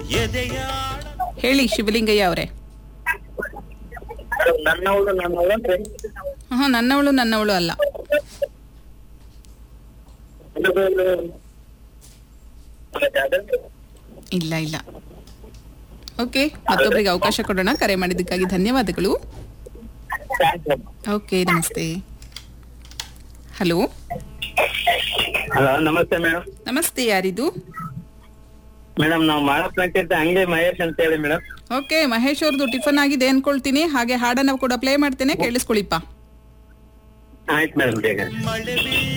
ಎದೆಯಾಳ ಹೇಳಿ ಶಿವಲಿಂಗಯ್ಯ ಅವರೇ ಮೇಡಮ್ ನನ್ನವಳು ನನ್ನವಳು ಅಂದ್ರೆ ಹಾ ನನ್ನವಳು ನನ್ನವಳು ಅಲ್ಲ ಇಲ್ಲ ಇಲ್ಲ ಓಕೆ ಮತ್ತೊಬ್ಬರಿಗೆ ಅವಕಾಶ ಕೊಡೋಣ ಕರೆ ಮಾಡಿದ್ದಕ್ಕಾಗಿ ಧನ್ಯವಾದಗಳು ಓಕೆ ನಮಸ್ತೆ ಹಲೋ ಹಲೋ ನಮಸ್ತೆ ಮೇಡಮ್ ನಮಸ್ತೆ ಯಾರಿದು ಮೇಡಮ್ ನಾವು ಮಾಡಪ್ನಕ್ಕಿಂತ ಹಂಗೆ ಮಹೇಶ್ ಅಂತ ಹೇಳಿ ಮೇಡಮ್ ಓಕೆ ಮಹೇಶ್ ಅವ್ರದ್ದು ಟಿಫನ್ ಆಗಿದೆ ಅನ್ಕೊಳ್ತೀನಿ ಹಾಗೆ ಹಾಡನ್ನ ಕೂಡ ಪ್ಲೇ ಮಾಡ್ತೇನೆ ಕೇಳಿಸ್ಕೊಳ್ಳಿಪ್ಪ ಆಯ್ತು ಮೇಡಮ್ ಬೇಗ ಮಳೆ ಬೀಳ್